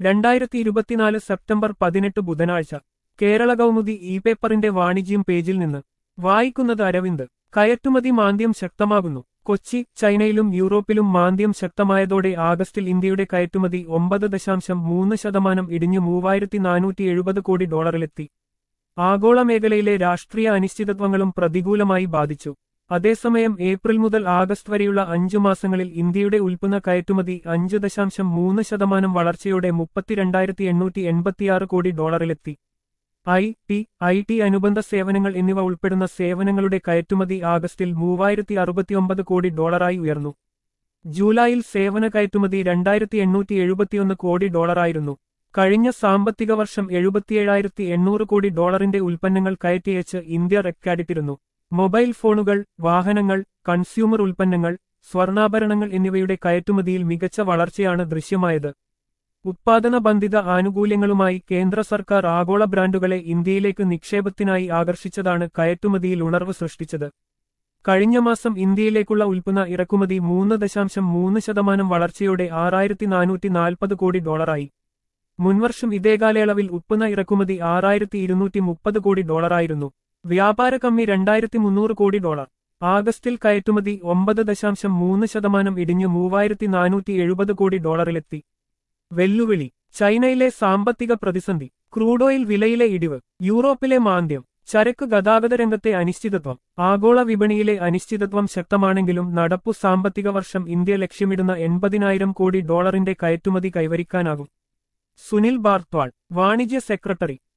രണ്ടായിരത്തി ഇരുപത്തിനാല് സെപ്റ്റംബർ പതിനെട്ട് ബുധനാഴ്ച കേരള കൗമുദി ഇ പേപ്പറിന്റെ വാണിജ്യം പേജിൽ നിന്ന് വായിക്കുന്നത് അരവിന്ദ് കയറ്റുമതി മാന്ദ്യം ശക്തമാകുന്നു കൊച്ചി ചൈനയിലും യൂറോപ്പിലും മാന്ദ്യം ശക്തമായതോടെ ആഗസ്റ്റിൽ ഇന്ത്യയുടെ കയറ്റുമതി ഒമ്പത് ദശാംശം മൂന്ന് ശതമാനം ഇടിഞ്ഞ് മൂവായിരത്തി നാനൂറ്റി എഴുപത് കോടി ഡോളറിലെത്തി ആഗോള മേഖലയിലെ രാഷ്ട്രീയ അനിശ്ചിതത്വങ്ങളും പ്രതികൂലമായി ബാധിച്ചു അതേസമയം ഏപ്രിൽ മുതൽ ആഗസ്റ്റ് വരെയുള്ള അഞ്ചു മാസങ്ങളിൽ ഇന്ത്യയുടെ ഉൽപ്പന്ന കയറ്റുമതി അഞ്ച് ദശാംശം മൂന്ന് ശതമാനം വളർച്ചയോടെ മുപ്പത്തിരണ്ടായിരത്തി എണ്ണൂറ്റി എൺപത്തിയാറ് കോടി ഡോളറിലെത്തി ഐ ടി ഐ ടി അനുബന്ധ സേവനങ്ങൾ എന്നിവ ഉൾപ്പെടുന്ന സേവനങ്ങളുടെ കയറ്റുമതി ആഗസ്റ്റിൽ മൂവായിരത്തി അറുപത്തിയൊമ്പത് കോടി ഡോളറായി ഉയർന്നു ജൂലൈയിൽ സേവന കയറ്റുമതി രണ്ടായിരത്തി എണ്ണൂറ്റി എഴുപത്തിയൊന്ന് കോടി ഡോളറായിരുന്നു കഴിഞ്ഞ സാമ്പത്തിക വർഷം എഴുപത്തിയേഴായിരത്തി എണ്ണൂറ് കോടി ഡോളറിന്റെ ഉൽപ്പന്നങ്ങൾ കയറ്റിയച്ച് ഇന്ത്യ റെക്കാർഡിട്ടിരുന്നു മൊബൈൽ ഫോണുകൾ വാഹനങ്ങൾ കൺസ്യൂമർ ഉൽപ്പന്നങ്ങൾ സ്വർണ്ണാഭരണങ്ങൾ എന്നിവയുടെ കയറ്റുമതിയിൽ മികച്ച വളർച്ചയാണ് ദൃശ്യമായത് ഉത്പാദന ബന്ധിത ആനുകൂല്യങ്ങളുമായി കേന്ദ്ര സർക്കാർ ആഗോള ബ്രാൻഡുകളെ ഇന്ത്യയിലേക്ക് നിക്ഷേപത്തിനായി ആകർഷിച്ചതാണ് കയറ്റുമതിയിൽ ഉണർവ് സൃഷ്ടിച്ചത് കഴിഞ്ഞ മാസം ഇന്ത്യയിലേക്കുള്ള ഉൽപ്പന്ന ഇറക്കുമതി മൂന്ന് ദശാംശം മൂന്ന് ശതമാനം വളർച്ചയോടെ ആറായിരത്തി നാനൂറ്റി നാൽപ്പത് കോടി ഡോളറായി മുൻവർഷം ഇതേ കാലയളവിൽ ഉൽപ്പന്ന ഇറക്കുമതി ആറായിരത്തി ഇരുന്നൂറ്റി മുപ്പത് കോടി ഡോളറായിരുന്നു വ്യാപാര കമ്മി രണ്ടായിരത്തി മുന്നൂറ് കോടി ഡോളർ ആഗസ്റ്റിൽ കയറ്റുമതി ഒമ്പത് ദശാംശം മൂന്ന് ശതമാനം ഇടിഞ്ഞ് മൂവായിരത്തി നാനൂറ്റി എഴുപത് കോടി ഡോളറിലെത്തി വെല്ലുവിളി ചൈനയിലെ സാമ്പത്തിക പ്രതിസന്ധി ക്രൂഡ് ഓയിൽ വിലയിലെ ഇടിവ് യൂറോപ്പിലെ മാന്ദ്യം ചരക്ക് ഗതാഗത രംഗത്തെ അനിശ്ചിതത്വം ആഗോള വിപണിയിലെ അനിശ്ചിതത്വം ശക്തമാണെങ്കിലും നടപ്പു സാമ്പത്തിക വർഷം ഇന്ത്യ ലക്ഷ്യമിടുന്ന എൺപതിനായിരം കോടി ഡോളറിന്റെ കയറ്റുമതി കൈവരിക്കാനാകും സുനിൽ ബാർത്വാൾ വാണിജ്യ സെക്രട്ടറി